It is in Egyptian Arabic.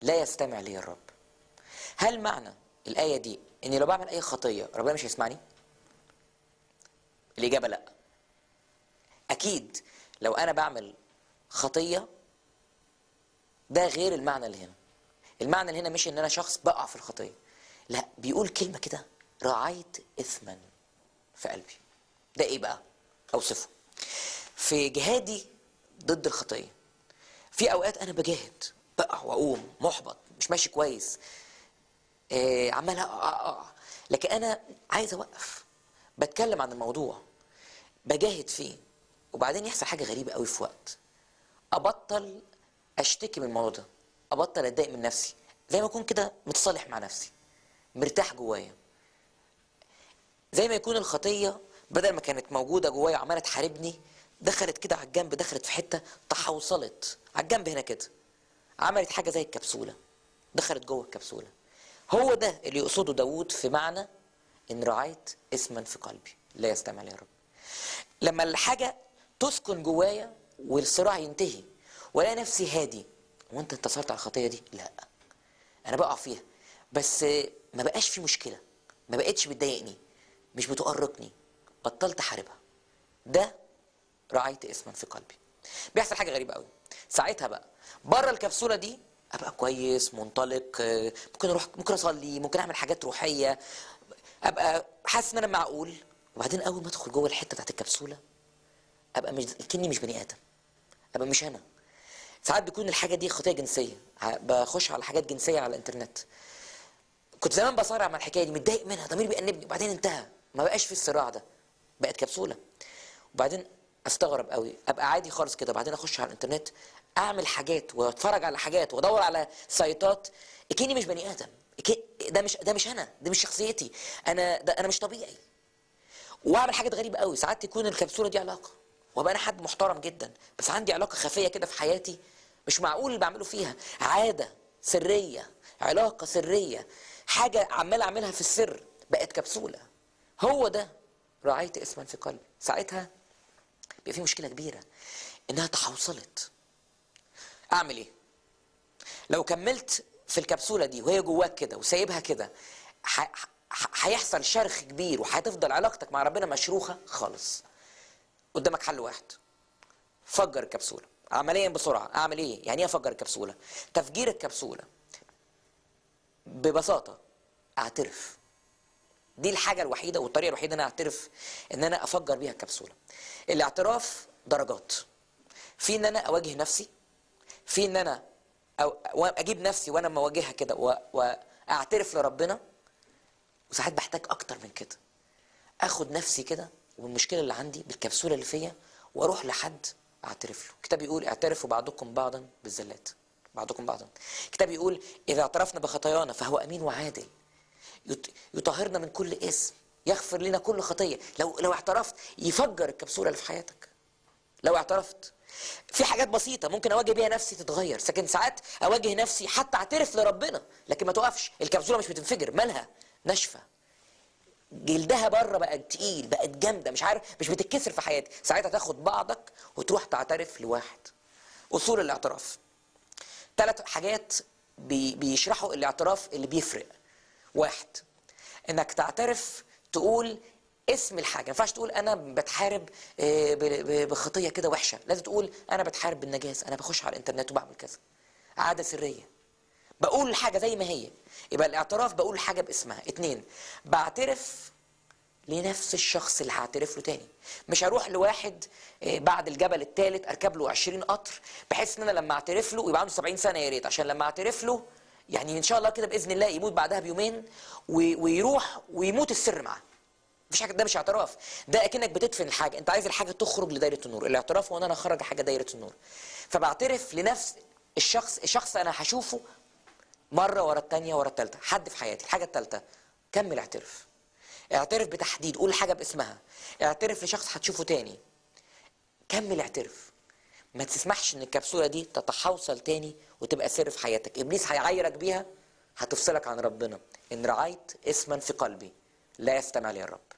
لا يستمع لي الرب هل معنى الآية دي إني لو بعمل أي خطية ربنا مش هيسمعني؟ الإجابة لأ أكيد لو أنا بعمل خطية ده غير المعنى اللي هنا المعنى اللي هنا مش إن أنا شخص بقع في الخطية لا بيقول كلمة كده رعيت إثما في قلبي ده إيه بقى؟ أوصفه في جهادي ضد الخطية في أوقات أنا بجاهد بقع وأقوم محبط مش ماشي كويس آه عمال أقع أقع لكن أنا عايز أوقف بتكلم عن الموضوع بجاهد فيه وبعدين يحصل حاجة غريبة قوي في وقت أبطل أشتكي من الموضوع ده أبطل أتضايق من نفسي زي ما أكون كده متصالح مع نفسي مرتاح جوايا زي ما يكون الخطية بدل ما كانت موجودة جوايا وعمالة تحاربني دخلت كده على الجنب دخلت في حتة تحوصلت على الجنب هنا كده عملت حاجة زي الكبسولة دخلت جوه الكبسولة هو ده اللي يقصده داوود في معنى إن رعيت اسما في قلبي لا يستمع لي يا رب لما الحاجة تسكن جوايا والصراع ينتهي والاقي نفسي هادي وانت انتصرت على الخطية دي لا انا بقع فيها بس ما بقاش في مشكلة ما بقتش بتضايقني مش بتؤرقني بطلت احاربها ده رعيت اسما في قلبي بيحصل حاجة غريبة قوي ساعتها بقى بره الكبسولة دي ابقى كويس منطلق آه، ممكن اروح ممكن اصلي ممكن اعمل حاجات روحية ابقى حاسس ان انا معقول وبعدين اول ما ادخل جوه الحتة بتاعت الكبسولة ابقى مش كني مش بني ادم ابقى مش انا ساعات بيكون الحاجه دي خطيه جنسيه ع- بخش على حاجات جنسيه على الانترنت كنت زمان بصارع مع الحكايه دي متضايق منها ضميري بيأنبني وبعدين انتهى ما بقاش في الصراع ده بقت كبسوله وبعدين استغرب قوي ابقى عادي خالص كده وبعدين اخش على الانترنت اعمل حاجات واتفرج على حاجات وادور على سايتات اكني مش بني ادم إكي- ده مش ده مش انا ده مش شخصيتي انا ده انا مش طبيعي واعمل حاجات غريبه قوي ساعات تكون الكبسوله دي علاقه وابقى انا حد محترم جدا بس عندي علاقه خفيه كده في حياتي مش معقول اللي بعمله فيها عاده سريه علاقه سريه حاجه عمال اعملها في السر بقت كبسوله هو ده رعيت اسما في قلبي ساعتها بيبقى في مشكله كبيره انها تحوصلت اعمل ايه لو كملت في الكبسوله دي وهي جواك كده وسايبها كده ح- ح- هيحصل شرخ كبير وهتفضل علاقتك مع ربنا مشروخه خالص قدامك حل واحد فجر الكبسوله عمليا بسرعه اعمل ايه يعني ايه افجر الكبسوله تفجير الكبسوله ببساطه اعترف دي الحاجه الوحيده والطريقه الوحيده ان انا اعترف ان انا افجر بيها الكبسوله الاعتراف درجات في ان انا اواجه نفسي في ان انا أو اجيب نفسي وانا مواجهها كده و- واعترف لربنا وساعات بحتاج اكتر من كده اخد نفسي كده والمشكله اللي عندي بالكبسوله اللي فيا واروح لحد اعترف له الكتاب يقول اعترفوا بعضكم بعضا بالزلات بعضكم بعضا الكتاب يقول اذا اعترفنا بخطايانا فهو امين وعادل يط- يطهرنا من كل اسم يغفر لنا كل خطيه لو لو اعترفت يفجر الكبسوله اللي في حياتك لو اعترفت في حاجات بسيطه ممكن اواجه بيها نفسي تتغير لكن ساعات اواجه نفسي حتى اعترف لربنا لكن ما توقفش الكبسوله مش بتنفجر مالها ناشفه جلدها بره بقت تقيل بقت جامده مش عارف مش بتتكسر في حياتي ساعتها تاخد بعضك وتروح تعترف لواحد اصول الاعتراف ثلاث حاجات بي بيشرحوا الاعتراف اللي بيفرق واحد انك تعترف تقول اسم الحاجه ما ينفعش تقول انا بتحارب آه، ب- ب- بخطيه كده وحشه لازم تقول انا بتحارب بالنجاسه انا بخش على الانترنت وبعمل كذا عاده سريه بقول الحاجه زي ما هي يبقى الاعتراف بقول الحاجه باسمها اتنين بعترف لنفس الشخص اللي هعترف له تاني مش هروح لواحد آه، بعد الجبل الثالث اركب له 20 قطر بحيث ان انا لما اعترف له يبقى عنده 70 سنه يا ريت عشان لما اعترف له يعني ان شاء الله كده باذن الله يموت بعدها بيومين و- ويروح ويموت السر معاه مفيش حاجه ده مش اعتراف ده اكنك بتدفن الحاجه انت عايز الحاجه تخرج لدايره النور الاعتراف هو ان انا اخرج حاجه دايره النور فبعترف لنفس الشخص الشخص انا هشوفه مره ورا الثانيه ورا الثالثه حد في حياتي الحاجه الثالثه كمل اعترف اعترف بتحديد قول حاجه باسمها اعترف لشخص هتشوفه تاني كمل اعترف ما تسمحش ان الكبسوله دي تتحوصل تاني وتبقى سر في حياتك ابليس هيعايرك بيها هتفصلك عن ربنا ان رعيت اسما في قلبي لا يستمع لي الرب